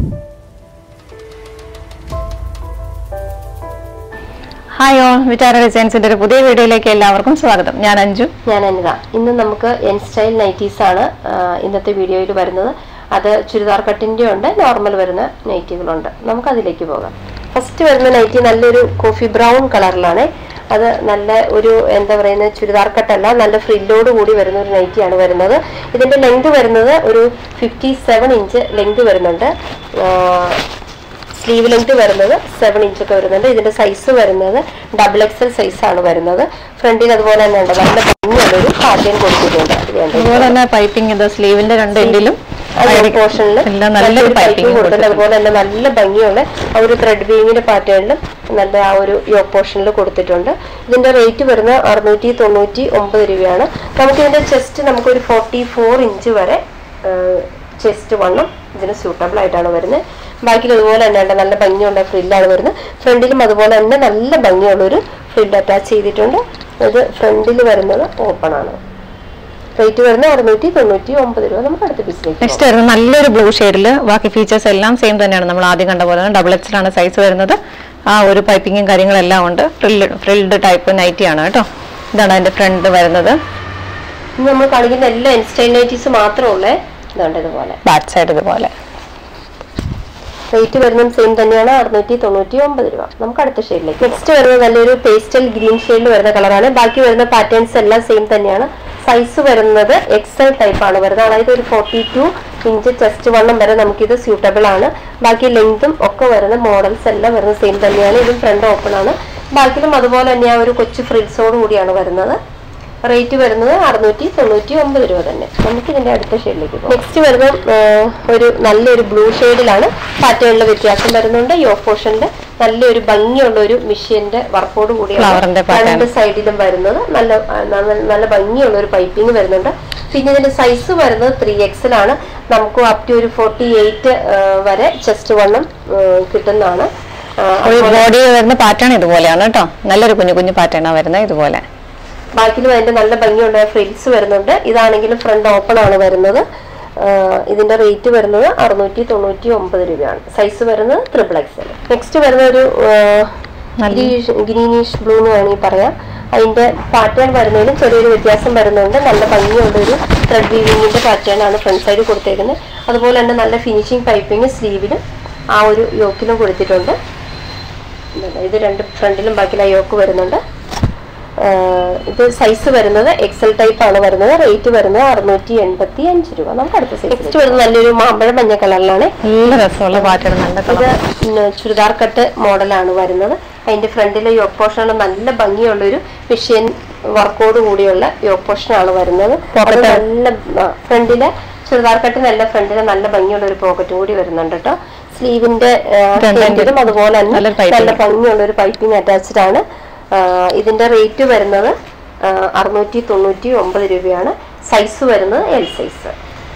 Hi all വിചാര ഡിസൈൻസിന്റെ ഒരു പുതിയ വീഡിയോയിലേക്ക് എല്ലാവർക്കും സ്വാഗതം ഞാൻ അഞ്ജു ഞാൻ അനിത ഇന്ന് നമുക്ക് എൻ സ്റ്റൈൽ നൈറ്റീസ് ആണ് ആ, ഇന്നത്തെ വീഡിയോയിൽ വരുന്നത് അത് ചുരിദാർ കട്ടിൻ്റെ ഉണ്ട് നോർമൽ വരുന്ന നൈറ്റികളുണ്ട് നമുക്ക് അതിലേക്ക് പോകാം ഫസ്റ്റ് വരുന്ന നൈറ്റി നല്ലൊരു കോഫി ബ്രൗൺ കളറിലാണ് അത് നല്ല ഒരു എന്താ പറയുന്ന ചുരിദാർ കട്ടല്ല നല്ല ഫ്രില്ലോട് കൂടി വരുന്ന ഒരു നൈറ്റിയാണ് വരുന്നത് ഇതിന്റെ ലെങ്ത് വരുന്നത് ഒരു ഫിഫ്റ്റി സെവൻ ഇഞ്ച് ലെങ്ത് വരുന്നുണ്ട് ആ, സ്ലീവ് ലെങ്ത് വരുന്നത് സെവൻ ഇഞ്ച് ഒക്കെ വരുന്നുണ്ട് ഇതിന്റെ സൈസ് വരുന്നത് ഡബിൾ എക്സൽ സൈസ് ആണ് വരുന്നത് ഫ്രണ്ടിൽ അതുപോലെ തന്നെ ഉണ്ട് നല്ല ഭംഗിയുള്ളൊരു പാറ്റേൺ കൊടുത്തിട്ടുണ്ട് അത് വേണ്ട അതുപോലെ തന്നെ പൈപ്പിംഗ് ഇത് സ്ലീവിന്റെ രണ്ട് എൻഡിലും പോർഷനിൽ എല്ലാം നല്ലൊരു പൈപ്പിംഗ് കൊടുത്തിട്ടുണ്ട് അതുപോലെ തന്നെ നല്ല ഭംഗിയുള്ള ആ ഒരു ത്രെഡ് വീവിന്റെ പാറ്റേണിലും നല്ല ആ ഒരു യോക്ക് പോർഷനിൽ കൊടുത്തിട്ടുണ്ട് ഇതിന്റെ റേറ്റ് വരുന്നത് അറുന്നൂറ്റി തൊണ്ണൂറ്റി ഒമ്പത് രൂപയാണ് നമുക്ക് ഇതിന്റെ ചെസ്റ്റ് നമുക്ക് ഒരു ഫോർട്ടി ഫോർ ഇഞ്ച് വരെ ചെസ്റ്റ് വണ്ണം ഇതിന് സ്യൂട്ടബിൾ ആയിട്ടാണ് വരുന്നത് ബാക്കിൽ അതുപോലെ തന്നെ ഉണ്ട് നല്ല ഭംഗിയുള്ള ഫ്രില്ലാണ് വരുന്നത് ഫ്രണ്ടിലും അതുപോലെ തന്നെ നല്ല ഭംഗിയുള്ള ഒരു ഫ്രില്ല് അറ്റാച്ച് ചെയ്തിട്ടുണ്ട് ഇത് ഫ്രണ്ടിൽ വരുന്നത് ഓപ്പൺ ആണ് റേറ്റ് വരുന്നത് അറുന്നൂറ്റി തൊണ്ണൂറ്റി ഒമ്പത് രൂപ നമുക്ക് അടുത്ത ബിസിനസ് നെക്സ്റ്റ് വരുന്നത് നല്ലൊരു ബ്ലൂ ഷെയ്ഡിൽ ബാക്കി ഫീച്ചേഴ്സ് എല്ലാം സെയിം തന്നെയാണ് നമ്മൾ ആദ്യം കണ്ട പോലെ ഡബിൾ എക്സൽ ആണ് സൈസ് വരുന്നത് ആ ഒരു പൈപ്പിങ്ങും കാര്യങ്ങളെല്ലാം ഉണ്ട് ഫ്രില്ല് ഫ്രിൽഡ് ടൈപ്പ് നൈറ്റി ആണ് കേട്ടോ ഇതാണ് അതിന്റെ ഫ്രണ്ട് വരുന്നത് ഇനി നമ്മൾ കാണിക്കുന്ന എല്ലാ ഇൻസ്റ്റൈൽ നൈറ്റീസ് മാത്രമുള്ളേ ഇതുണ്ട് ഇതുപോലെ ബാക്ക് സൈഡ് ഇതുപോലെ റേറ്റ് വരുന്നതും സെയിം തന്നെയാണ് അറുന്നൂറ്റി തൊണ്ണൂറ്റി ഒമ്പത് രൂപ നമുക്ക് അടുത്ത ഷെയ്ഡിലേക്ക് നെക്സ്റ്റ് വരുന്നത് നല്ലൊരു പേസ്റ്റൽ ഗ്രീൻ ഷെയ്ഡിൽ വരുന്ന കളറാണ് ബാക്കി വരുന്ന പാറ്റേൺസ് എല്ലാം സെയിം തന്നെയാണ് സൈസ് വരുന്നത് എക്സൽ ടൈപ്പ് ആണ് വരുന്നത് അതായത് ഒരു ഫോർട്ടി ടു ഇഞ്ച് ചെസ്റ്റ് വണ്ണം വരെ നമുക്കിത് സ്യൂട്ടബിൾ ആണ് ബാക്കി ലെങ്തും ഒക്കെ വരുന്ന മോഡൽസ് എല്ലാം വരുന്നത് സെയിം തന്നെയാണ് ഇതും ഫ്രണ്ട് ഓപ്പൺ ആണ് ബാക്കിലും അതുപോലെ തന്നെ ആ ഒരു കൊച്ചു ഫ്രിൽസോട് കൂടിയാണ് വരുന്നത് റേറ്റ് വരുന്നത് അറുന്നൂറ്റി തൊണ്ണൂറ്റി ഒമ്പത് രൂപ തന്നെ നമുക്ക് ഇതിന്റെ അടുത്ത ഷെയ്ഡിലേക്ക് പോകാം നെക്സ്റ്റ് വരുന്നത് ആ, ഒരു നല്ലൊരു ബ്ലൂ ഷെയ്ഡിലാണ് പാറ്റേണിലെ വ്യത്യാസം വരുന്നുണ്ട് യോ പോർഷന്റെ നല്ലൊരു ഭംഗിയുള്ള ഒരു മിഷ്യന്റെ വർക്കോട് Flower ന്റെ കൂടിയാണ് pattern. രണ്ട് സൈഡിലും വരുന്നത് നല്ല ആ, നല്ല- നല്ല ഭംഗിയുള്ള ഒരു പൈപ്പിംഗ് വരുന്നുണ്ട് പിന്നെ ഇതിന്റെ സൈസ് വരുന്നത് ത്രീ എക്സൽ ആണ് നമുക്ക് അപ് ടു ഒരു ഫോർട്ടി എയ്റ്റ് വരെ ചെസ്റ്റ് വണ്ണം ആ, കിട്ടുന്നതാണ് ആ, ഒരു അതുപോലെ ബോഡി വരുന്ന പാറ്റേൺ ഇതുപോലെയാണ് കേട്ടോ നല്ലൊരു കുഞ്ഞു കുഞ്ഞു പാറ്റേണാണ് വരുന്നത് ഇതുപോലെ ബാക്കിലും അതിന്റെ നല്ല ഭംഗിയുള്ള ഫ്രിൽസ് വരുന്നുണ്ട് ഇതാണെങ്കിലും ഫ്രണ്ട് ഓപ്പൺ ആണ് വരുന്നത് ആ, ഇതിന്റെ റേറ്റ് വരുന്നത് അറുന്നൂറ്റി തൊണ്ണൂറ്റി ഒമ്പത് രൂപയാണ് സൈസ് വരുന്നത് ത്രിബിൾ എക്സൽ നെക്സ്റ്റ് വരുന്ന ഒരു ഗ്രീനിഷ് ബ്ലൂ എന്ന് വേണമെങ്കിൽ പറയാം അതിന്റെ പാറ്റേൺ വരുന്നതിലും ചെറിയൊരു വ്യത്യാസം വരുന്നുണ്ട് നല്ല ഭംഗിയുള്ള ഒരു ത്രെഡ് വീവിങ്ങിന്റെ പാറ്റേൺ ആണ് ഫ്രണ്ട് സൈഡ് കൊടുത്തേക്കുന്നത് അതുപോലെ തന്നെ നല്ല ഫിനിഷിംഗ് പൈപ്പിംഗ് സ്ലീവിലും ആ ഒരു യോക്കിലും കൊടുത്തിട്ടുണ്ട് ഇതുണ്ട്. ഇത് രണ്ട് ഫ്രണ്ടിലും ബാക്കിലും ആ യോക്ക് വരുന്നുണ്ട് ആഹ് ഇത് സൈസ് വരുന്നത് എക്സൽ ടൈപ്പ് ആണ് വരുന്നത് റേറ്റ് വരുന്നത് അറുന്നൂറ്റി എൺപത്തി അഞ്ച് രൂപ നമുക്ക് അടുത്ത സൈസ് നെക്സ്റ്റ് വരുന്നത് നല്ലൊരു മാമ്പഴ മഞ്ഞ കളറിലാണ് നല്ല രസമുള്ള പാറ്റേൺ നല്ല ഇത് കളർ പിന്നെ ചുരിദാർ കട്ട് മോഡലാണ് വരുന്നത് അതിന്റെ ഫ്രണ്ടിലെ യോക്ക് പോർഷൻ നല്ല ഭംഗിയുള്ള ഒരു മെഷീൻ വർക്കോട് കൂടിയുള്ള യോക്ക് പോർഷൻ ആണ് വരുന്നത് അത് നല്ല ഫ്രണ്ടിലെ ചുരിദാർ കട്ട് നല്ല ഫ്രണ്ടിലെ നല്ല ഭംഗിയുള്ള ഒരു പോക്കറ്റും കൂടി വരുന്നുണ്ട് കേട്ടോ സ്ലീവിന്റെ രണ്ടിലും അതുപോലെ തന്നെ നല്ലൊരു piping. നല്ല ഭംഗിയുള്ള ഒരു പൈപ്പിംഗ് അറ്റാച്ച്ഡ് ആണ് ആ, ഇതിന്റെ റേറ്റ് വരുന്നത് അറുന്നൂറ്റി തൊണ്ണൂറ്റി ഒമ്പത് രൂപയാണ് സൈസ് വരുന്നത് എൽ സൈസ്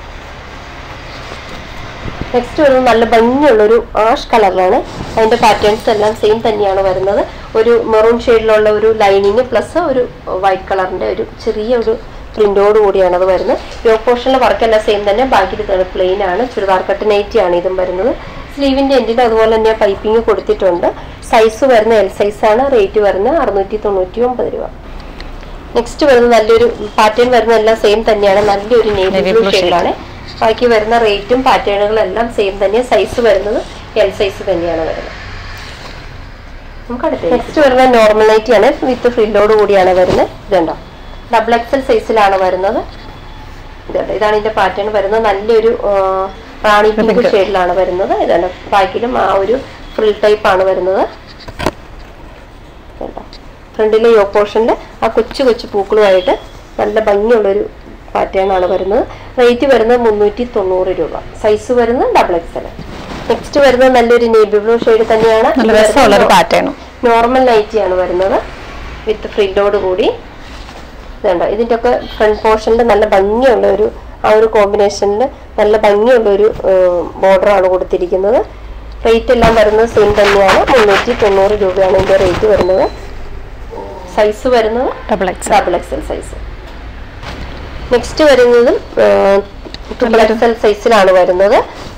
നെക്സ്റ്റ് വരുന്നത് നല്ല ഭംഗിയുള്ളൊരു ആഷ് കളറിലാണ് അതിന്റെ പാറ്റേൺസ് എല്ലാം സെയിം തന്നെയാണ് വരുന്നത് ഒരു മെറൂൺ ഷെയ്ഡിലുള്ള ഒരു ലൈനിങ് പ്ലസ് ഒരു വൈറ്റ് കളറിന്റെ ഒരു ചെറിയ ഒരു പ്രിന്റോട് കൂടിയാണ് അത് വരുന്നത് യോ പോർഷനിലെ വർക്കെല്ലാം സെയിം തന്നെ ബാക്കി പ്ലെയിൻ ആണ് ചുരിദാർ കട്ട് നൈറ്റി ആണ് ഇതും വരുന്നത് സ്ലീവിന്റെ എൻഡിൽ അതുപോലെ തന്നെ പൈപ്പിംഗ് കൊടുത്തിട്ടുണ്ട് സൈസ് വരുന്ന എൽ സൈസ് ആണ് റേറ്റ് വരുന്നത് അറുന്നൂറ്റി തൊണ്ണൂറ്റി ഒമ്പത് രൂപ നെക്സ്റ്റ് വരുന്ന നല്ലൊരു പാറ്റേൺ വരുന്ന എല്ലാം സെയിം തന്നെയാണ് നല്ലൊരു navy Navy blue blue shade. ഷെയ്ഡാണ് ബാക്കി വരുന്ന റേറ്റും പാറ്റേണുകളും എല്ലാം സെയിം തന്നെ സൈസ് വരുന്നത് എൽ സൈസ് തന്നെയാണ് വരുന്നത് നമുക്ക് അടുത്ത നെക്സ്റ്റ് വരുന്ന നോർമൽ നൈറ്റി ആണ് വിത്ത് ഫ്രില്ലോട് കൂടിയാണ് വരുന്നത് ഇതുണ്ടോ ഡബിൾ എക്സൽ സൈസിലാണ് വരുന്നത് ഇതുണ്ട് ഇതാണ് ഇതിന്റെ പാറ്റേൺ വരുന്നത് നല്ലൊരു ആ, റാണി പിങ്ക് ഷെയ്ഡിലാണ് വരുന്നത് ഇതാണ് ബാക്കിലും ആ ഒരു ഫ്രിൽ ടൈപ്പ് ആണ് വരുന്നത് കണ്ടോ ഫ്രണ്ടിലെ യോ പോർഷനിൽ ആ കൊച്ചു കൊച്ചു പൂക്കളുമായിട്ട് നല്ല ഭംഗിയുള്ളൊരു പാറ്റേൺ ആണ് വരുന്നത് റേറ്റ് വരുന്നത് മുന്നൂറ്റി തൊണ്ണൂറ് രൂപ സൈസ് വരുന്നത് ഡബിൾ എക്സൽ നെക്സ്റ്റ് വരുന്നത് നല്ലൊരു നേവി ബ്ലൂ ഷെയ്ഡ് തന്നെയാണ് നല്ല രസമുള്ള ഒരു പാറ്റേണും നോർമൽ നൈറ്റി ആണ് വരുന്നത് വിത്ത് ഫ്രില്ലോട് കൂടി ഇതുണ്ട് ഇതിൻ്റെ ഒക്കെ ഫ്രണ്ട് പോർഷനിൽ നല്ല ഭംഗിയുള്ള ഒരു ആ ഒരു കോമ്പിനേഷനിൽ നല്ല ഭംഗിയുള്ള ഒരു ബോർഡർ ആണ് കൊടുത്തിരിക്കുന്നത് റേറ്റ് എല്ലാം വരുന്നത് സെയിം തന്നെയാണ് മുന്നൂറ്റി തൊണ്ണൂറ് രൂപയാണ് ഇതിന്റെ റേറ്റ് വരുന്നത് സൈസ് വരുന്നത് double X double XL size next വരുന്നതും ട്രിപ്പിൾ എക്സൽ സൈസിലാണ് വരുന്നത്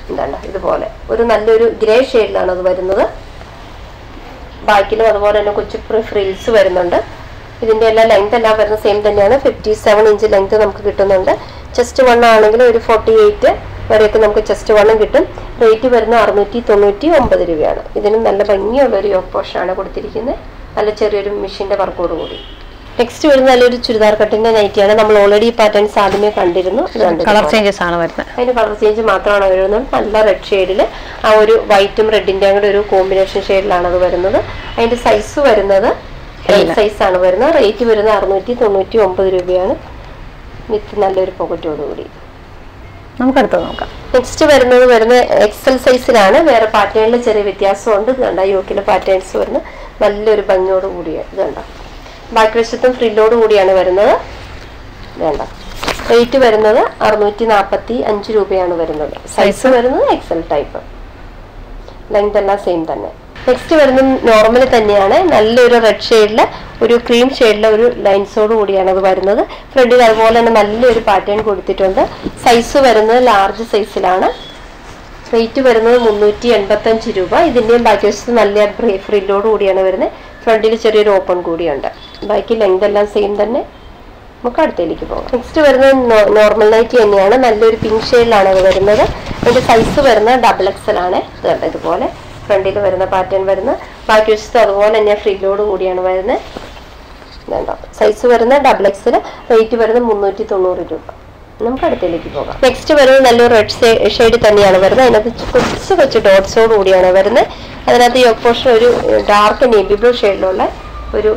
എന്താണ് ഇതുപോലെ ഒരു നല്ലൊരു ഗ്രേ ഷെയ്ഡിലാണ് അത് വരുന്നത് ബാക്കിലും അതുപോലെ തന്നെ കൊച്ചു ഫ്രിൽസ് വരുന്നുണ്ട് ഇതിന്റെ എല്ലാം ലെങ്ത് എല്ലാം വരുന്ന സെയിം തന്നെയാണ് ഫിഫ്റ്റി സെവൻ ഇഞ്ച് ലെങ്ത് നമുക്ക് കിട്ടുന്നുണ്ട് ചെസ്റ്റ് വൺ ആണെങ്കിൽ ഒരു ഫോർട്ടി എയ്റ്റ് വരെയൊക്കെ നമുക്ക് ചെസ്റ്റ് വണ്ണും കിട്ടും റേറ്റ് വരുന്ന അറുന്നൂറ്റി തൊണ്ണൂറ്റി ഒമ്പത് രൂപയാണ് ഇതിന് നല്ല ഭംഗിയുള്ള ഒരു യോക്ക് പോഷനാണ് കൊടുത്തിരിക്കുന്നത് നല്ല ചെറിയൊരു മെഷീന്റെ വർക്കോട് കൂടി നെക്സ്റ്റ് വരുന്ന നല്ലൊരു ചുരിദാർ കട്ടിന്റെ നൈറ്റിയാണ് നമ്മൾ ഓൾറെഡി ഈ പാറ്റേൺസ് ആദ്യമേ കണ്ടിരുന്നു ഇത് കണ്ടോ? കളർ ചേഞ്ചസ് ആണ് വരുന്നത് അതിന് കളർ ചേഞ്ച് മാത്രമാണ് വരുന്നത് നല്ല റെഡ് ഷെയ്ഡിൽ ആ ഒരു വൈറ്റും റെഡിന്റെ കൂടെ ഒരു കോമ്പിനേഷൻ ഷെയ്ഡിലാണ് അത് വരുന്നത് അതിന്റെ സൈസ് വരുന്നത് എൽ ഇല്ല. സൈസ് ആണ് വരുന്നത് റേറ്റ് വരുന്നത് അറുന്നൂറ്റി തൊണ്ണൂറ്റി ഒമ്പത് രൂപയാണ് വിത്ത് നല്ലൊരു പോക്കറ്റോടുകൂടി നമുക്ക് അടുത്തത് നോക്കാം നെക്സ്റ്റ് വരുന്നത് വരുന്ന എക്സൽ സൈസിലാണ് വേറെ പാറ്റേണിൽ ചെറിയ വ്യത്യാസമുണ്ട് ഇത് കണ്ട യോക്കിലെ പാറ്റേൺസ് വരുന്നത് നല്ലൊരു ഭംഗിയോട് കൂടിയാണ് ഇത് കണ്ട ബാക്ക് വശത്തും ഫ്രില്ലോട് കൂടിയാണ് വരുന്നത് വേണ്ട റേറ്റ് വരുന്നത് അറുന്നൂറ്റി നാൽപ്പത്തി അഞ്ച് രൂപയാണ് വരുന്നത് സൈസ് വരുന്നത് എക്സൽ ടൈപ്പ് ലെങ്ത് എല്ലാം സെയിം തന്നെ നെക്സ്റ്റ് വരുന്നത് നോർമൽ തന്നെയാണ് നല്ലൊരു റെഡ് ഷെയ്ഡില് ഒരു ക്രീം ഷെയ്ഡിലെ ഒരു ലൈൻസോട് കൂടിയാണ് അത് വരുന്നത് ഫ്രണ്ടിൽ അതുപോലെ തന്നെ നല്ലൊരു പാറ്റേൺ കൊടുത്തിട്ടുണ്ട് സൈസ് വരുന്നത് ലാർജ് സൈസിലാണ് റേറ്റ് വരുന്നത് മുന്നൂറ്റി എൺപത്തഞ്ച് രൂപ ഇതിന്റെയും ബാക്കി വശത്ത് നല്ല ഫ്രില്ലോട് കൂടിയാണ് വരുന്നത് ഫ്രണ്ടിൽ ചെറിയൊരു ഓപ്പൺ കൂടിയുണ്ട് ബാക്കി ലെങ്ത് എല്ലാം സെയിം തന്നെ നമുക്ക് അടുത്തേക്ക് പോകാം നെക്സ്റ്റ് വരുന്നത് നോർമൽ നൈറ്റി തന്നെയാണ് നല്ലൊരു പിങ്ക് ഷെയ്ഡിലാണ് അത് വരുന്നത് അതിന്റെ സൈസ് വരുന്നത് ഡബിൾ എക്സൽ ആണ് ഇത് കണ്ടോ ഇതുപോലെ ഫ്രണ്ടിൽ വരുന്ന പാറ്റേൺ വരുന്നത് ബാക്കി വശത്ത് അതുപോലെ തന്നെ ഫ്രില്ലോട് കൂടിയാണ് വരുന്നത് വേണ്ട സൈസ് വരുന്ന ഡബിൾ എക്സിൽ റേറ്റ് വരുന്നത് മുന്നൂറ്റി തൊണ്ണൂറ് രൂപ നമുക്ക് അടുത്തേക്ക് പോകാം നെക്സ്റ്റ് വരുന്നത് നല്ലൊരു റെഡ് ഷെയ്ഡ് തന്നെയാണ് വരുന്നത് അതിനകത്ത് കൊച്ചു കൊച്ചു ഡോട്ട്സോട് കൂടിയാണ് വരുന്നത് അതിനകത്ത് യോക്ക് പോർഷൻ ഒരു ഡാർക്ക് നേവി ബ്ലൂ ഷെയ്ഡിലുള്ള ഒരു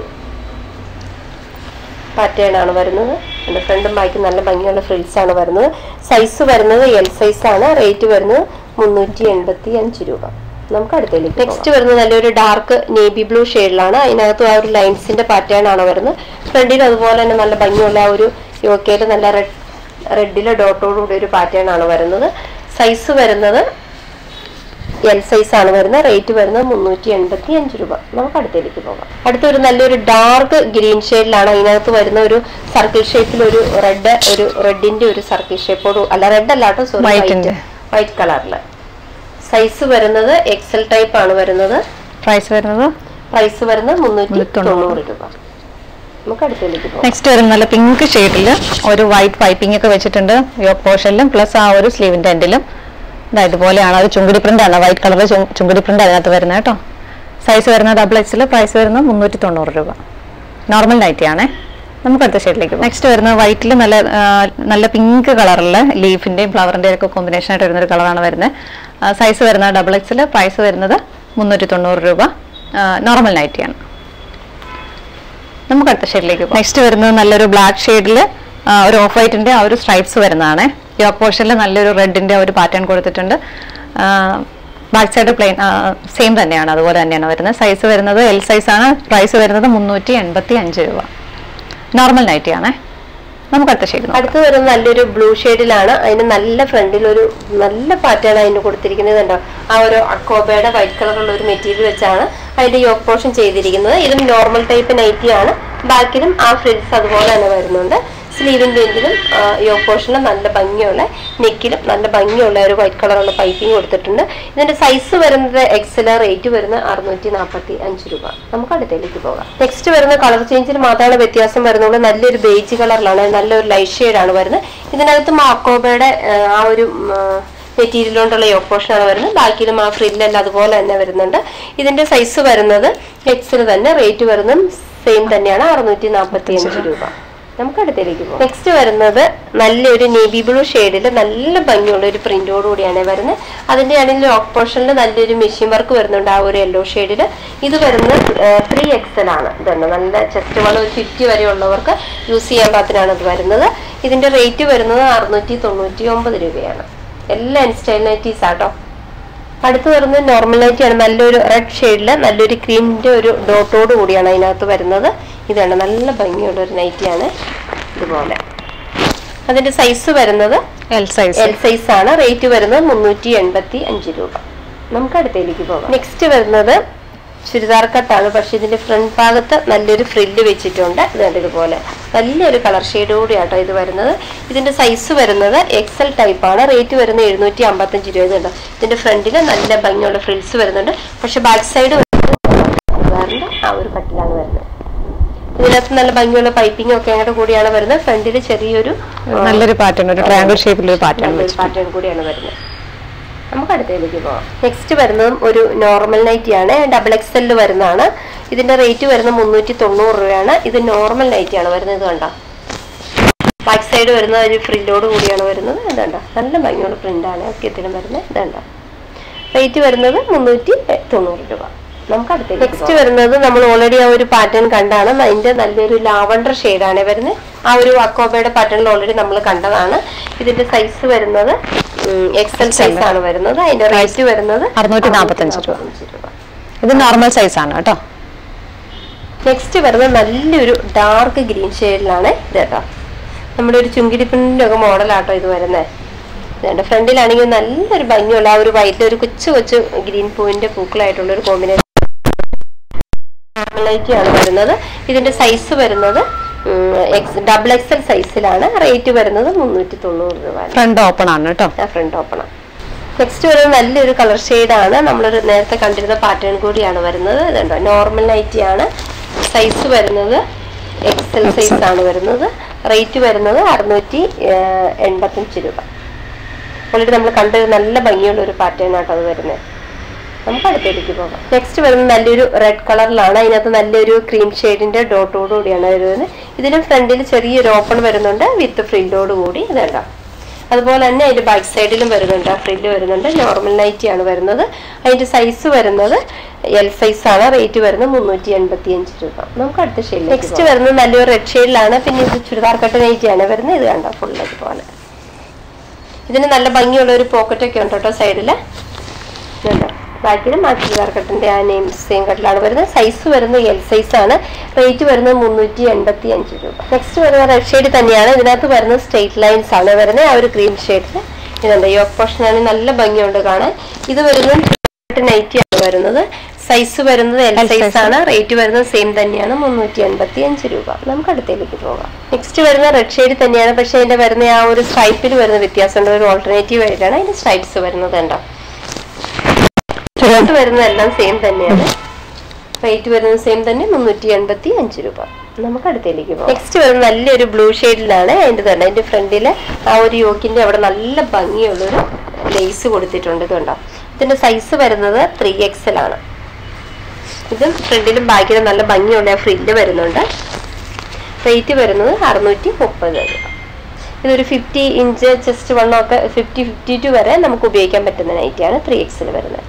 പാറ്റേൺ ആണ് വരുന്നത് എൻ്റെ ഫ്രണ്ടും ബാക്കും നല്ല ഭംഗിയുള്ള ഫ്രിൽസ് ആണ് വരുന്നത് സൈസ് വരുന്നത് എൽ സൈസ് ആണ് റേറ്റ് വരുന്നത് മുന്നൂറ്റി എൺപത്തി അഞ്ച് രൂപ നമുക്ക് അടുത്തേക്ക് നെക്സ്റ്റ് വരുന്നത് നല്ലൊരു ഡാർക്ക് നേവി ബ്ലൂ ഷെയ്ഡിലാണ് അതിനകത്ത് ആ ഒരു ലൈൻസിന്റെ പാറ്റേൺ ആണ് വരുന്നത് ഫ്രണ്ടിൽ അതുപോലെ തന്നെ നല്ല ഭംഗിയുള്ള ആ ഒരു യോക്കയിൽ നല്ല റെഡ് റെഡിലെ ഡോട്ടോടുകൂടി ഒരു പാറ്റേൺ ആണ് വരുന്നത് സൈസ് വരുന്നത് എൽ സൈസ് ആണ് വരുന്നത് റേറ്റ് വരുന്നത് മുന്നൂറ്റി എൺപത്തി അഞ്ച് രൂപ നമുക്ക് അടുത്തേക്ക് പോകാം അടുത്ത ഒരു നല്ലൊരു ഡാർക്ക് ഗ്രീൻ ഷെയ്ഡിലാണ് അതിനകത്ത് വരുന്ന ഒരു സർക്കിൾ ഷേപ്പിൽ ഒരു റെഡ് ഒരു റെഡിന്റെ ഒരു സർക്കിൾ ഷേപ്പോട് അല്ല റെഡ് അല്ലാട്ടോ സോറി White ന്റെ. വൈറ്റ് കളറില് സൈസ് വരുന്നത് എക്സൽ ടൈപ്പ് ആണ് വരുന്നത് പ്രൈസ് വരുന്നത് പ്രൈസ് വരുന്നത് മുന്നൂറ്റി മുന്നൂറ്റി തൊണ്ണൂറ്. തൊണ്ണൂറ് രൂപ നമുക്ക് അടുത്തേക്ക് പോകാം നെക്സ്റ്റ് വരും നല്ല പിങ്ക് ഷെയ്ഡിൽ ഒരു വൈറ്റ് പൈപ്പിംഗ് ഒക്കെ വെച്ചിട്ടുണ്ട് യോക്ക് പോർഷനിലും പ്ലസ് ആ ഒരു സ്ലീവിന്റെ എൻഡിലും ഇതാ ഇതുപോലെയാണ് ഒരു ചുങ്കുടി പ്രിന്റ് ആണ് വൈറ്റ് കളർ ചുങ്കുടി പ്രിന്റ് അതിനകത്ത് വരുന്നത് കേട്ടോ സൈസ് വരുന്നത് ഡബിൾ എക്സിൽ പ്രൈസ് വരുന്നത് മുന്നൂറ്റി തൊണ്ണൂറ് രൂപ നോർമൽ നൈറ്റി ആണേ നമുക്ക് അടുത്ത ഷെയ്ഡിലേക്ക് നെക്സ്റ്റ് വരുന്നത് വൈറ്റിൽ നല്ല ആ, നല്ല പിങ്ക് കളറിൽ ലീഫിന്റെയും ഫ്ലവറിന്റെയും ഒക്കെ കോമ്പിനേഷൻ ആയിട്ട് വരുന്ന ഒരു കളറാണ് വരുന്നത് സൈസ് വരുന്നത് ഡബിൾ എക്സിൽ പ്രൈസ് വരുന്നത് മുന്നൂറ്റി തൊണ്ണൂറ് രൂപ നോർമൽ നൈറ്റിയാണ് നമുക്ക് അടുത്ത ഷെയ്ഡിലേക്ക് നെക്സ്റ്റ് വരുന്നത് നല്ലൊരു ബ്ലാക്ക് ഷെയ്ഡിൽ ഒരു ഓഫ് വൈറ്റിന്റെ ആ ഒരു സ്ട്രൈപ്സ് വരുന്നതാണ് യോക്ക് പോർഷനിൽ നല്ലൊരു റെഡിന്റെ ഒരു പാറ്റേൺ കൊടുത്തിട്ടുണ്ട് ബാക്ക് സൈഡ് പ്ലെയിൻ സെയിം തന്നെയാണ് അതുപോലെ തന്നെയാണ് വരുന്നത് സൈസ് വരുന്നത് എൽ സൈസ് ആണ് പ്രൈസ് വരുന്നത് മുന്നൂറ്റി എൺപത്തി അഞ്ച് രൂപ നോർമൽ നൈറ്റി ആണേ നമുക്ക് അടുത്ത ഷെയ്ഡ് അടുത്ത് വരുന്ന നല്ലൊരു ബ്ലൂ ഷെയ്ഡിലാണ് അതിന് നല്ല ഫ്രണ്ടിൽ ഒരു നല്ല പാറ്റേൺ അതിന് കൊടുത്തിരിക്കുന്നത് കണ്ടോ ആ ഒരു അക്കോബയുടെ വൈറ്റ് കളറുള്ള ഒരു മെറ്റീരിയൽ വെച്ചാണ് അതിന്റെ യോക്ക് പോർഷൻ ചെയ്തിരിക്കുന്നത് ഇതും നോർമൽ ടൈപ്പ് നൈറ്റി ആണ് ബാക്കിലും ആ ഫ്രിൽസ് അതുപോലെ തന്നെ വരുന്നുണ്ട് സ്ലീവിന്റെ എങ്കിലും യോക്ക് പോർഷനിൽ നല്ല ഭംഗിയുള്ള നെക്കിലും നല്ല ഭംഗിയുള്ള ഒരു വൈറ്റ് കളറുള്ള പൈപ്പിംഗ് കൊടുത്തിട്ടുണ്ട് ഇതിന്റെ സൈസ് വരുന്നത് എക്സൽ റേറ്റ് വരുന്നത് അറുന്നൂറ്റി നാൽപ്പത്തി അഞ്ച് രൂപ നമുക്ക് അടുത്തേക്ക് പോകാം നെക്സ്റ്റ് വരുന്ന കളർ ചേഞ്ചിൽ മാത്രമാണ് വ്യത്യാസം വരുന്നുള്ളൂ നല്ലൊരു ബേജ് കളറിലാണ് നല്ലൊരു ലൈറ്റ് ഷെയ്ഡാണ് വരുന്നത് ഇതിനകത്ത് മാക്കോബയുടെ ആ ഒരു മെറ്റീരിയൽ കൊണ്ടുള്ള യോക്ക് പോർഷനാണ് വരുന്നത് ബാക്കിയിലും ആ ഫ്രില്ലെല്ലാം അതുപോലെ തന്നെ വരുന്നുണ്ട് ഇതിന്റെ സൈസ് വരുന്നത് എക്സിൽ തന്നെ റേറ്റ് വരുന്നതും സെയിം തന്നെയാണ് അറുന്നൂറ്റി നാൽപ്പത്തി അഞ്ച് രൂപ നമുക്ക് അടുത്തേക്ക് പോകാം നെക്സ്റ്റ് വരുന്നത് നല്ലൊരു നേവി ബ്ലൂ ഷെയ്ഡിൽ നല്ല ഭംഗിയുള്ള ഒരു പ്രിന്റോട് കൂടിയാണ് വരുന്നത് അതിന്റെ ആണെങ്കിൽ ലോക്ക് പോർഷനിൽ നല്ലൊരു മെഷീൻ വർക്ക് വരുന്നുണ്ട് ആ ഒരു യെല്ലോ ഷെയ്ഡിൽ ഇത് വരുന്നത് ത്രീ എക്സൽ ആണ് ഇതാണ് നല്ല ചെസ്റ്റ് വൺ ഒരു ഫിഫ്റ്റി വരെ ഉള്ളവർക്ക് യൂസ് ചെയ്യാൻ പാകത്തിനാണ് ഇത് വരുന്നത് ഇതിന്റെ റേറ്റ് വരുന്നത് അറുന്നൂറ്റി തൊണ്ണൂറ്റി ഒമ്പത് രൂപയാണ് എല്ലാ ഇൻസ്റ്റൈൽ നൈറ്റീസ് ആട്ടോ അടുത്ത് വരുന്നത് നോർമൽ നൈറ്റിയാണ് നല്ലൊരു റെഡ് ഷെയ്ഡിൽ നല്ലൊരു ക്രീമിന്റെ ഒരു ഡോട്ടോട് കൂടിയാണ് അതിനകത്ത് വരുന്നത് ഇതാണ് നല്ല ഭംഗിയുള്ള ഒരു നൈറ്റിയാണ് ഇതുപോലെ അതിന്റെ സൈസ് വരുന്നത് എൽ സൈസ് എൽ സൈസ് ആണ് റേറ്റ് വരുന്നത് മുന്നൂറ്റി എൺപത്തി അഞ്ച് രൂപ നമുക്ക് അടുത്തേക്ക് പോകാം നെക്സ്റ്റ് വരുന്നത് ചുരിദാർ കട്ടാണ് പക്ഷെ ഇതിന്റെ ഫ്രണ്ട് ഭാഗത്ത് നല്ലൊരു ഫ്രില്ല് വെച്ചിട്ടുണ്ട് ഇതുണ്ട് ഇതുപോലെ നല്ലൊരു കളർ ഷെയ്ഡ് കൂടിയാട്ടോ ഇത് വരുന്നത് ഇതിന്റെ സൈസ് വരുന്നത് എക്സൽ ടൈപ്പ് ആണ് റേറ്റ് വരുന്നത് എഴുന്നൂറ്റി അമ്പത്തഞ്ച് രൂപ ഇതുണ്ട് ഇതിന്റെ ഫ്രണ്ടിൽ നല്ല ഭംഗിയുള്ള ഫ്രിൽസ് വരുന്നുണ്ട് പക്ഷെ ബാക്ക് സൈഡ് വരുന്നത് ആ ഒരു കട്ടിലാണ് വരുന്നത് ഇതിനകത്ത് നല്ല ഭംഗിയുള്ള പൈപ്പിംഗ് ഒക്കെ അങ്ങോട്ട് കൂടിയാണ് വരുന്നത് ഫ്രണ്ടിൽ ചെറിയൊരു ആ, നല്ലൊരു പാറ്റേൺ ഒരു ട്രയാങ്കിൾ ഷേപ്പിലൊരു പാറ്റേൺ നല്ലൊരു വെച്ചു പാറ്റേൺ കൂടിയാണ് വരുന്നത് നമുക്ക് അടുത്തതിലേക്ക് പോകാം നെക്സ്റ്റ് വരുന്നതും ഒരു നോർമൽ നൈറ്റി ആണ് ഡബിൾ എക്സെല് വരുന്നതാണ് ഇതിന്റെ റേറ്റ് വരുന്നത് മുന്നൂറ്റി തൊണ്ണൂറ് രൂപയാണ് ഇത് നോർമൽ നൈറ്റി ആണ് വരുന്നത് ഇത് കണ്ടോ ബാക്ക് സൈഡ് വരുന്ന ഒരു ഫ്രില്ലോട് കൂടിയാണ് വരുന്നത് ഇതുണ്ട നല്ല ഭംഗിയുള്ള പ്രിന്റ് ആണ് ഒക്കെത്തിനും വരുന്നത് ഇതുണ്ട റേറ്റ് വരുന്നത് മുന്നൂറ്റി തൊണ്ണൂറ് രൂപ നമുക്ക് അടുത്ത നെക്സ്റ്റ് വരുന്നത് നമ്മൾ ഓൾറെഡി ആ ഒരു പാറ്റേൺ കണ്ടാണ് അതിന്റെ നല്ലൊരു ലാവണ്ടർ ആണ് വരുന്നത് ആ ഒരു അക്കോബയുടെ പാറ്റേണിൽ ഓൾറെഡി നമ്മൾ കണ്ടതാണ് ഇതിന്റെ സൈസ് വരുന്നത് എക്സൽ സൈസ് ആണ് വരുന്നത് അതിന്റെ റേറ്റ് വരുന്നത് 645 രൂപ. 645 രൂപ ഇത് നോർമൽ സൈസ് ആണ് കേട്ടോ നെക്സ്റ്റ് വരുന്നത് നല്ലൊരു ഡാർക്ക് ഗ്രീൻ ഷെയ്ഡിലാണ് ഇത് കേട്ടോ നമ്മുടെ ഒരു ചുങ്കിടി പ്രിന്റിന്റെ ഒക്കെ മോഡലാട്ടോ ഇത് വരുന്നത് ഇതുണ്ട് ഫ്രണ്ടിലാണെങ്കിൽ നല്ലൊരു ഭംഗിയുള്ള ആ ഒരു വൈറ്റിൽ ഒരു കൊച്ചു കൊച്ചു ഗ്രീൻ പൂവിന്റെ പൂക്കളായിട്ടുള്ള ഒരു കോമ്പിനേഷൻ ആണ് വരുന്നത് ഇതിന്റെ സൈസ് വരുന്നത് ഡബിൾ എക്സൽ സൈസിലാണ് റേറ്റ് വരുന്നത് മുന്നൂറ്റി തൊണ്ണൂറ് രൂപ ഫ്രണ്ട് ഓപ്പൺ ആണ് കേട്ടോ ഫ്രണ്ട് ഓപ്പൺ നെക്സ്റ്റ് വരുന്നത് നല്ലൊരു കളർ ആണ് നമ്മളൊരു നേരത്തെ കണ്ടിരുന്ന പാറ്റേൺ കൂടിയാണ് വരുന്നത് ഇതുണ്ടോ നോർമൽ നൈറ്റി ആണ് സൈസ് വരുന്നത് എക്സൽ സൈസ് ആണ് വരുന്നത് റേറ്റ് വരുന്നത് അറുന്നൂറ്റി എൺപത്തഞ്ച് രൂപ ഓൾറെഡി നമ്മൾ കണ്ടത് നല്ല ഭംഗിയുള്ള ഒരു പാറ്റേൺ ആട്ടോ അത് വരുന്നത് നമുക്ക് അടുത്തേക്ക് പോകാം നെക്സ്റ്റ് വരുന്നത് നല്ലൊരു റെഡ് കളറിലാണ് അതിനകത്ത് നല്ലൊരു ക്രീം ഷെയ്ഡിന്റെ ഡോട്ടോട് കൂടിയാണ് വരുന്നത് ഇതിന് ഫ്രണ്ടിൽ ചെറിയൊരു ഓപ്പൺ വരുന്നുണ്ട് വിത്ത് ഫ്രില്ലോട് കൂടി ഇതുണ്ടാവും അതുപോലെ തന്നെ അതിന്റെ ബാക്ക് സൈഡിലും വരുന്നുണ്ട് ആ ഫ്രില്ല് വരുന്നുണ്ട് നോർമൽ നൈറ്റി ആണ് വരുന്നത് അതിന്റെ സൈസ് വരുന്നത് എൽ സൈസ് ആണ് റേറ്റ് വരുന്നത് മുന്നൂറ്റി എൺപത്തി അഞ്ച് രൂപ നമുക്ക് അടുത്ത ഷെയ്ഡ് നെക്സ്റ്റ് വരുന്നത് നല്ലൊരു റെഡ് ഷെയ്ഡിലാണ് പിന്നെ ഇത് ചുരിദാർ കട്ട് നൈറ്റി ആണ് വരുന്നത് ഇത് കണ്ടോ ഫുൾ ഇതുപോലെ ഇതിന് നല്ല ഭംഗിയുള്ള ഒരു പോക്കറ്റ് ഒക്കെ ഉണ്ട് കേട്ടോ സൈഡില് ബാക്കിലും ആ ചുരിദാർ കട്ടിന്റെ ആ നെയിം സെയിം കട്ടിലാണ് വരുന്നത് സൈസ് വരുന്നത് എൽ സൈസ് ആണ് റേറ്റ് വരുന്നത് മുന്നൂറ്റി എൺപത്തി അഞ്ച് രൂപ നെക്സ്റ്റ് വരുന്നത് റെഡ് ഷെയ്ഡ് തന്നെയാണ് ഇതിനകത്ത് വരുന്നത് സ്ട്രെയിറ്റ് ലൈൻസ് ആണ് വരുന്നത് ആ ഒരു ക്രീം ഷെയ്ഡിൽ ഇതുണ്ട് യോക്ക് പോർഷൻ ആണ് നല്ല ഭംഗിയുണ്ട് കാണാൻ ഇത് വരുന്നത് നൈറ്റി ആണ് വരുന്നത് സൈസ് വരുന്നത് എൽ സൈസ് ആണ് റേറ്റ് വരുന്നത് സെയിം തന്നെയാണ് മുന്നൂറ്റി എൺപത്തി അഞ്ച് രൂപ നമുക്ക് അടുത്തേക്ക് പോകാം നെക്സ്റ്റ് വരുന്ന റെഡ് ഷെയ്ഡ് തന്നെയാണ് പക്ഷെ അതിന്റെ വരുന്ന ആ ഒരു സ്ട്രൈപ്പിൽ വരുന്ന വ്യത്യാസമുണ്ട് ഒരു ഓൾട്ടർനേറ്റീവ് ആയിട്ടാണ് അതിന്റെ സ്ട്രൈപ്സ് വരുന്നത് ഉണ്ടോ റേറ്റ് വരുന്നതെല്ലാം സെയിം തന്നെയാണ് റേറ്റ് വരുന്നത് സെയിം തന്നെ മുന്നൂറ്റി എൺപത്തി അഞ്ച് രൂപ നമുക്ക് അടുത്തേക്ക് പോകാം നെക്സ്റ്റ് വരുന്നത് നല്ലൊരു ബ്ലൂ ഷെയ്ഡിലാണ് അതിന്റെ തന്നെ അതിന്റെ ഫ്രണ്ടില് ആ ഒരു യോക്കിന്റെ അവിടെ നല്ല ഭംഗിയുള്ളൊരു ലേസ് കൊടുത്തിട്ടുണ്ട് ഇതുണ്ടോ ഇതിന്റെ സൈസ് വരുന്നത് ത്രീ എക്സൽ ആണ് ഇതും ഫ്രണ്ടിലും ബാക്കിലും നല്ല ഭംഗിയുള്ള ഫ്രില്ല് വരുന്നുണ്ട് റേറ്റ് വരുന്നത് അറുന്നൂറ്റി മുപ്പത് രൂപ ഇതൊരു ഫിഫ്റ്റി ഇഞ്ച് ചെസ്റ്റ് വണ്ണമൊക്കെ ഫിഫ്റ്റി ഫിഫ്റ്റി ടു വരെ നമുക്ക് ഉപയോഗിക്കാൻ പറ്റുന്ന നൈറ്റിയാണ് ത്രീ എക്സിൽ വരുന്നത്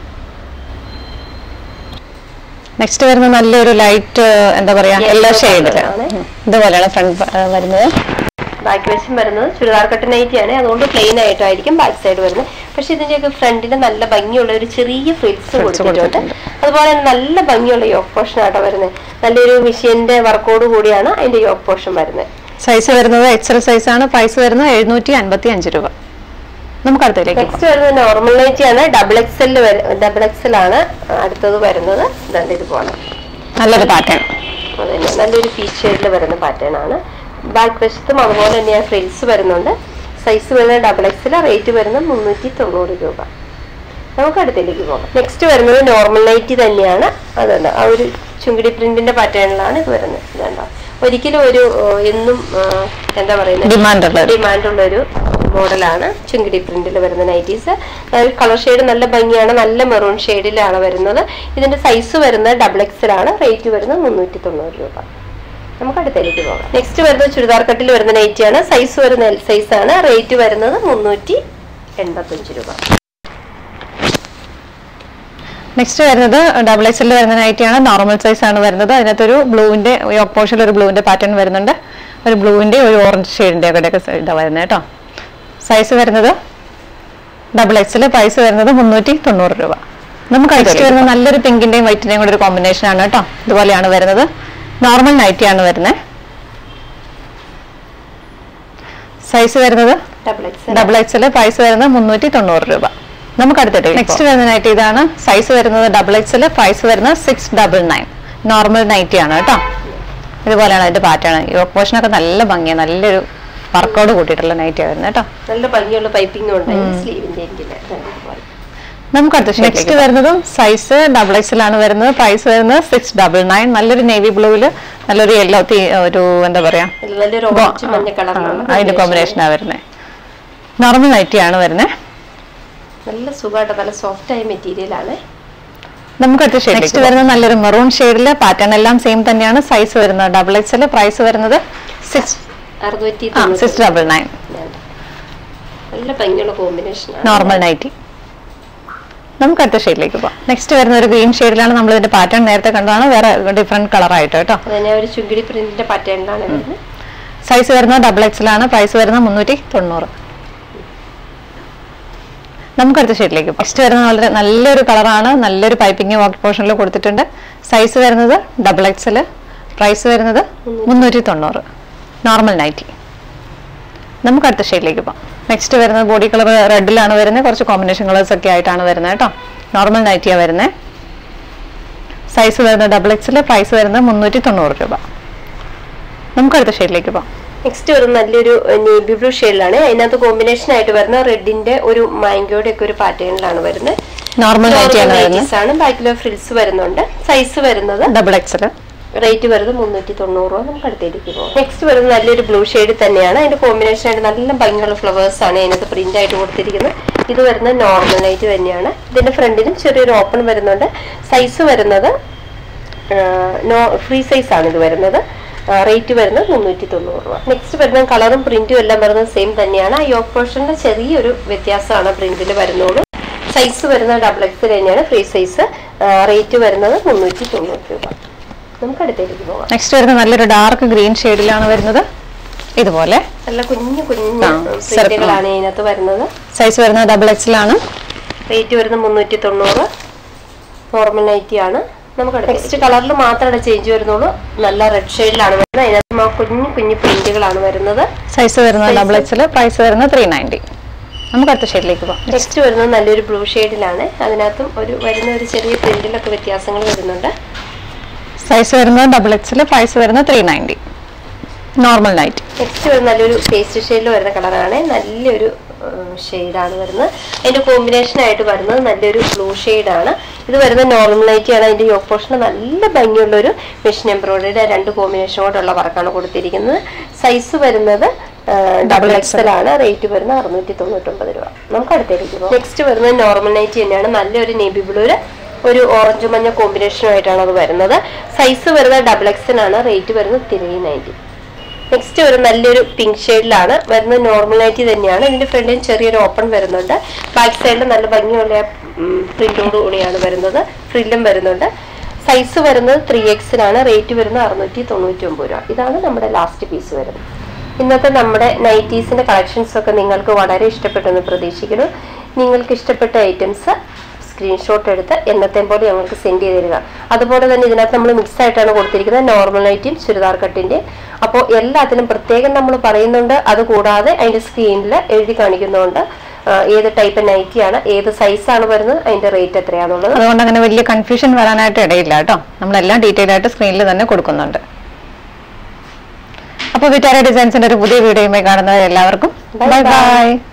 നെക്സ്റ്റ് വരുന്ന നല്ലൊരു ലൈറ്റ് എന്താ പറയാ Yellow യെല്ലോ ഷെയ്ഡില് colour ആണ്. ഇതുപോലെയാണ് ഫ്രണ്ട് വരുന്നത് ബാക്ക് വശം വരുന്നത് ചുരിദാർ കട്ട് നൈറ്റി ആണ് അതുകൊണ്ട് പ്ലെയിൻ ആയിട്ടായിരിക്കും ബാക്ക് സൈഡ് വരുന്നത് പക്ഷെ ഇതിന്റെയൊക്കെ ഫ്രണ്ടിൽ നല്ല ഭംഗിയുള്ള ഒരു ചെറിയ ഫ്രിൽസ് കൊടുത്തിട്ടുണ്ട് കൊടുത്തിട്ടുണ്ട്. അതുപോലെ തന്നെ നല്ല ഭംഗിയുള്ള യോക്ക് പോർഷൻ ആട്ടോ വരുന്നത് നല്ലൊരു മിഷീന്റെ വർക്കോട് കൂടിയാണ് അതിന്റെ യോക്ക് പോർഷൻ വരുന്നത് സൈസ് വരുന്നത് എക്സൽ സൈസ് ആണ് പ്രൈസ് വരുന്നത് എഴുന്നൂറ്റി അൻപത്തി അഞ്ച് രൂപ നമുക്ക് അടുത്തേക്ക് പോകാം. നെക്സ്റ്റ് വരുന്നത് നോർമൽ നൈറ്റി ആണ് ഡബിൾ എക്സൽ ഡബിൾ എക്സൽ ആണ് അടുത്തത് വരുന്നത് ഇതാണ്ട് ഇതുപോലെ നല്ലൊരു പാറ്റേൺ അതന്നെ നല്ലൊരു ഫീച്ചേഴ്സിൽ വരുന്ന പാറ്റേൺ ആണ് ബാക്ക് വശത്തും അതുപോലെ തന്നെ ഫ്രിൽസ് വരുന്നുണ്ട് സൈസ് വരുന്നത് ഡബിൾ എക്സിൽ റേറ്റ് വരുന്നത് മുന്നൂറ്റി തൊണ്ണൂറ് രൂപ നമുക്ക് അടുത്തേക്ക് പോകാം നെക്സ്റ്റ് വരുന്നത് നോർമൽ നൈറ്റി തന്നെയാണ് അതുണ്ട് ആ ഒരു ചുങ്കിടി പ്രിന്റിന്റെ പാറ്റേണിലാണ് ഇത് വരുന്നത് ഇതുണ്ടോ ഒരിക്കലും ഒരു ഏഹ്, എന്നും ഏഹ്, എന്താ പറയുന്നത് ഡിമാൻഡ് ഉള്ള ഒരു ഡിമാൻഡ് ഉള്ള ഒരു മോഡലാണ് ചുങ്കിടി പ്രിന്റിൽ വരുന്ന നൈറ്റീസ് കളർ ഷെയ്ഡ് നല്ല ഭംഗിയാണ് നല്ല മെറൂൺ ഷെയ്ഡിലാണ് വരുന്നത് ഇതിന്റെ സൈസ് വരുന്നത് ഡബിൾ എക്സൽ ആണ് റേറ്റ് വരുന്നത് മുന്നൂറ്റി തൊണ്ണൂറ് രൂപ നമുക്ക് അടുത്തേക്ക് പോകാം നെക്സ്റ്റ് വരുന്നത് ചുരിദാർ കട്ടിൽ വരുന്ന നൈറ്റി ആണ് സൈസ് വരുന്ന എൽ സൈസ് ആണ് റേറ്റ് വരുന്നത് മുന്നൂറ്റി എൺപത്തഞ്ച് രൂപ നെക്സ്റ്റ് വരുന്നത് ഡബിൾ എക്സൽ വരുന്ന നൈറ്റിയാണ് നോർമൽ സൈസ് ആണ് വരുന്നത് അതിനകത്തൊരു ബ്ലൂവിന്റെ യോക്ക് പോർഷനിൽ ഒരു ബ്ലൂവിന്റെ പാറ്റേൺ വരുന്നുണ്ട് ഒരു ബ്ലൂവിന്റെ ഒരു ഓറഞ്ച് ഷെയ്ഡിന്റെ ഒക്കെ ഇതാ വരുന്നത് കേട്ടോ സൈസ് വരുന്നത് ഡബിൾ എക്സൽ പ്രൈസ് വരുന്നത് മുന്നൂറ്റി തൊണ്ണൂറ് രൂപ നമുക്ക് നെക്സ്റ്റ് വരുന്നത് നല്ലൊരു പിങ്കിന്റെയും വൈറ്റിന്റെയും കൂടെ ഒരു കോമ്പിനേഷൻ ആണ് കേട്ടോ ഇതുപോലെയാണ് വരുന്നത് നോർമൽ നൈറ്റി ആണ് വരുന്നത് സൈസ് വരുന്നത് double XL double XL price വരുന്നത് മുന്നൂറ്റി തൊണ്ണൂറ് രൂപ നമുക്ക് അടുത്തിട്ട് നെക്സ്റ്റ് വരുന്ന നൈറ്റ് ഇതാണ് സൈസ് വരുന്നത് ഡബിൾ എക്സിൽ പ്രൈസ് വരുന്നത് six double nine normal nighty ആണ് കേട്ടോ ഇതുപോലെയാണ് അതിന്റെ പാറ്റേൺ യോക്ക് പോർഷനൊക്കെ നല്ല ഭംഗിയാണ് നല്ലൊരു വർക്കോട് കൂട്ടിയിട്ടുള്ള നൈറ്റിയാണ് വരുന്നത് കേട്ടോ നല്ല ഭംഗിയുള്ള പൈപ്പിംഗ് ഉണ്ട് സ്ലീവിന്റെ എൻഡില് ഇതുപോലെ. നമുക്ക് അടുത്ത നെക്സ്റ്റ് വരുന്നതും സൈസ് ഡബിൾ എക്സിലാണ് വരുന്നത് പ്രൈസ് വരുന്നത് സിക്സ് ഡബിൾ നയൻ നല്ലൊരു നേവി ബ്ലൂവിൽ നല്ലൊരു യെല്ലോ ഒരു എന്താ പറയാ ഇത് നല്ലൊരു ഓറഞ്ച് മഞ്ഞ കളറിലുള്ള അതിന്റെ കോമ്പിനേഷനാണ് വരുന്നത് നോർമൽ നൈറ്റിയാണ് വരുന്നത് നല്ല സുഖമായിട്ട് നല്ല സോഫ്റ്റ് ആയ മെറ്റീരിയൽ ആണ് നമുക്ക് അടുത്ത ഷെയ്ഡ് നെക്സ്റ്റ് വരുന്നത് നല്ലൊരു മെറൂൺ ഷെയ്ഡിൽ പാറ്റേൺ എല്ലാം സെയിം തന്നെയാണ് സൈസ് വരുന്നത് ഡബിൾ എക്സിൽ പ്രൈസ് വരുന്നത് സിക്സ് അറുന്നൂറ്റി സിക്സ് ഡബിൾ നയൻ നല്ല ഭംഗിയുള്ള കോമ്പിനേഷൻ ആണ് നോർമൽ നൈറ്റി നമുക്ക് അടുത്ത ഷെയ്ഡിലേക്ക് പോകാം നെക്സ്റ്റ് വരുന്ന ഒരു ഗ്രീൻ ഷെയ്ഡിലാണ് നമ്മൾ ഇതിന്റെ പാറ്റേൺ നേരത്തെ കണ്ടതാണ് വേറെ ഡിഫറെന്റ് കളർ ആയിട്ട് കേട്ടോ അതന്നെ ഒരു ചുങ്കിടി പ്രിന്റിന്റെ പാറ്റേണിലാണ് വരുന്നത് സൈസ് വരുന്നത് ഡബിൾ എക്സിലാണ് പ്രൈസ് വരുന്നത് മുന്നൂറ്റി തൊണ്ണൂറ് നമുക്ക് അടുത്ത ഷെയ്ഡിലേക്ക് നെക്സ്റ്റ് വരുന്നത് വളരെ നല്ലൊരു കളറാണ് നല്ലൊരു പൈപ്പിംഗ് വർക്ക് പോർഷനിൽ കൊടുത്തിട്ടുണ്ട് സൈസ് വരുന്നത് ഡബിൾ എക്സിൽ പ്രൈസ് വരുന്നത് മുന്നൂറ്റി തൊണ്ണൂറ് നോർമൽ നൈറ്റി നമുക്ക് അടുത്ത ഷെയ്ഡിലേക്ക് പോകാം നെക്സ്റ്റ് വരുന്നത് ബോഡി കളർ റെഡിലാണ് വരുന്നത് കുറച്ച് കോമ്പിനേഷൻ കളേഴ്സ് ഒക്കെ ആയിട്ടാണ് വരുന്നത് കേട്ടോ നോർമൽ നൈറ്റിയാണ് വരുന്നത് സൈസ് വരുന്നത് ഡബിൾ എക്സിൽ പ്രൈസ് വരുന്നത് മുന്നൂറ്റി തൊണ്ണൂറ് രൂപ നമുക്ക് അടുത്ത ഷെയ്ഡിലേക്ക് പോകാം നെക്സ്റ്റ് വരുന്ന നല്ലൊരു നേവി ബ്ലൂ ഷെയ്ഡിലാണ് അതിനകത്ത് കോമ്പിനേഷൻ ആയിട്ട് വരുന്ന റെഡിന്റെ ഒരു മാംഗോയുടെ ഒക്കെ ഒരു പാറ്റേണിലാണ് വരുന്നത് നോർമൽ നൈറ്റിയാണ് വരുന്നത് ആണ് ബാക്കിലെ ഫ്രിൽസ് വരുന്നുണ്ട് സൈസ് വരുന്നത് ഡബിൾ എക്സൽ റേറ്റ് വരുന്നത് മുന്നൂറ്റി തൊണ്ണൂറ് രൂപ നമുക്ക് അടുത്തേക്ക് പോകാം നെക്സ്റ്റ് വരുന്നത് നല്ലൊരു ബ്ലൂ ഷെയ്ഡ് തന്നെയാണ് അതിന്റെ കോമ്പിനേഷൻ ആയിട്ട് നല്ല ഭംഗിയുള്ള ഫ്ലവേഴ്സ് ആണ് അതിനകത്ത് പ്രിന്റ് ആയിട്ട് കൊടുത്തിരിക്കുന്നത് ഇത് വരുന്നത് നോർമൽ നൈറ്റ് തന്നെയാണ് ഇതിന്റെ ഫ്രണ്ടിലും ചെറിയൊരു ഓപ്പൺ വരുന്നുണ്ട് സൈസ് വരുന്നത് നോ ഫ്രീ സൈസ് ആണ് ഇത് വരുന്നത് റേറ്റ് വരുന്നത് മുന്നൂറ്റി തൊണ്ണൂറ് രൂപ നെക്സ്റ്റ് വരുന്ന കളറും പ്രിന്റും എല്ലാം വരുന്നത് സെയിം തന്നെയാണ് ആ യോക്ക് പോർഷന്റെ ചെറിയൊരു വ്യത്യാസമാണ് പ്രിന്റിൽ വരുന്നുള്ളൂ സൈസ് വരുന്നത് ഡബിൾ എക്സ് തന്നെയാണ് ഫ്രീ സൈസ് റേറ്റ് വരുന്നത് മുന്നൂറ്റി തൊണ്ണൂറ് രൂപ നമുക്ക് അടുത്തേക്ക് പോകാം നെക്സ്റ്റ് വരുന്നത് നല്ലൊരു ഡാർക്ക് ഗ്രീൻ ഷെയ്ഡിലാണ് വരുന്നത് ഇതുപോലെ നല്ല കുഞ്ഞു കുഞ്ഞു ആ, പ്രിന്റുകളാണ് ഇതിനകത്ത് വരുന്നത് സൈസ് വരുന്നത് ഡബിൾ എക്സിലാണ് റേറ്റ് വരുന്നത് മുന്നൂറ്റി തൊണ്ണൂറ് നോർമൽ നൈറ്റി ആണ് നമുക്ക് നെക്സ്റ്റ് കളറിൽ മാത്രമേ ചേഞ്ച് വരുന്നുള്ളൂ നല്ല റെഡ് ഷെയ്ഡിലാണ് വരുന്നത് അതിനകത്ത് ആ കുഞ്ഞു കുഞ്ഞു പ്രിന്റുകളാണ് വരുന്നത് സൈസ് വരുന്നത് ഡബിൾ എക്സിൽ പ്രൈസ് വരുന്നത് ത്രീ നയൻറ്റി നമുക്ക് അടുത്ത ഷെയ്ഡിലേക്ക് പോകാം നെക്സ്റ്റ് വരുന്നത് നല്ലൊരു ബ്ലൂ ഷെയ്ഡിലാണ് അതിനകത്തും ഒരു വരുന്ന ഒരു ചെറിയ പ്രിന്റിലൊക്കെ വ്യത്യാസങ്ങൾ വരുന്നുണ്ട് സൈസ് വരുന്നത് ഡബിൾ എക്സിൽ പ്രൈസ് വരുന്നത് three ninety normal night next വരുന്ന നല്ലൊരു പേസ്റ്റ് ഷെയ്ഡിൽ വരുന്ന കളറാണ് നല്ലൊരു ഷെയ്ഡാണ് വരുന്നത് അതിന്റെ കോമ്പിനേഷൻ ആയിട്ട് വരുന്നത് നല്ലൊരു ബ്ലൂ ഷെയ്ഡാണ് ഇത് വരുന്ന നോർമൽ നൈറ്റിയാണ് അതിന്റെ യോക്ക് പോർഷൻ നല്ല ഭംഗിയുള്ള ഒരു മെഷീൻ എംബ്രോയിഡറിയുടെ രണ്ട് കോമ്പിനേഷൻ കൊണ്ടുള്ള വർക്കാണ് കൊടുത്തിരിക്കുന്നത് സൈസ് വരുന്നത് ഡബിൾ എക്സൽ ആണ് റേറ്റ് വരുന്നത് അറുന്നൂറ്റി തൊണ്ണൂറ്റൊമ്പത് രൂപ നമുക്ക് അടുത്തേക്ക് പോകാം നെക്സ്റ്റ് വരുന്നത് നോർമൽ നൈറ്റി തന്നെയാണ് നല്ലൊരു നേബി ബ്ലൂര് ഒരു ഓറഞ്ച് മഞ്ഞ കോമ്പിനേഷനുമായിട്ടാണ് അത് വരുന്നത് സൈസ് വരുന്നത് ഡബിൾ എക്സലാണ് റേറ്റ് വരുന്നത് ത്രീ നയൻറ്റി നെക്സ്റ്റ് ഒരു നല്ലൊരു പിങ്ക് ഷെയ്ഡിലാണ് വരുന്നത് നോർമൽ നൈറ്റി തന്നെയാണ് ഇതിന്റെ ഫ്രണ്ടിൽ ചെറിയൊരു ഓപ്പൺ വരുന്നുണ്ട് ബാക്ക് സൈഡിൽ നല്ല ഭംഗിയുള്ള പ്രിന്റോട് കൂടിയാണ് വരുന്നത് ഫ്രില്ലും വരുന്നുണ്ട് സൈസ് വരുന്നത് ത്രീ എക്സിലാണ് റേറ്റ് വരുന്നത് അറുന്നൂറ്റി തൊണ്ണൂറ്റി ഒമ്പത് രൂപ ഇതാണ് നമ്മുടെ ലാസ്റ്റ് പീസ് വരുന്നത് ഇന്നത്തെ നമ്മുടെ നൈറ്റീസിന്റെ കളക്ഷൻസ് ഒക്കെ നിങ്ങൾക്ക് വളരെ ഇഷ്ടപ്പെട്ടെന്ന് പ്രതീക്ഷിക്കുന്നു നിങ്ങൾക്ക് ഇഷ്ടപ്പെട്ട ഐറ്റംസ് സ്ക്രീൻഷോട്ട് എടുത്ത് എന്നത്തെ പോലെ ഞങ്ങൾക്ക് സെൻഡ് ചെയ്ത് തരിക അതുപോലെ തന്നെ ഇതിനകത്ത് നമ്മൾ മിക്സ് ആയിട്ടാണ് കൊടുത്തിരിക്കുന്നത് നോർമൽ നൈറ്റിയും ചുരിദാർ കട്ടിന്റെ അപ്പോൾ എല്ലാത്തിനും പ്രത്യേകം നമ്മൾ പറയുന്നുണ്ട് അതുകൂടാതെ അതിന്റെ സ്ക്രീനിൽ എഴുതി കാണിക്കുന്നുണ്ട് ആ, ഏത് ടൈപ്പ് നൈറ്റിയാണ് ഏത് സൈസാണ് വരുന്നത് അതിന്റെ റേറ്റ് എത്രയാണെന്നുള്ളത് അതുകൊണ്ട് അങ്ങനെ വലിയ കൺഫ്യൂഷൻ വരാനായിട്ട് ഇടയില്ല കേട്ടോ നമ്മളെല്ലാം ഡീറ്റെയിൽ ആയിട്ട് സ്ക്രീനിൽ തന്നെ കൊടുക്കുന്നുണ്ട് അപ്പോൾ വിറ്റാര ഡിസൈൻസിന്റെ ഒരു പുതിയ വീഡിയോയുമായി കാണുന്നവർ എല്ലാവർക്കും ബൈ Bye bye. ബൈ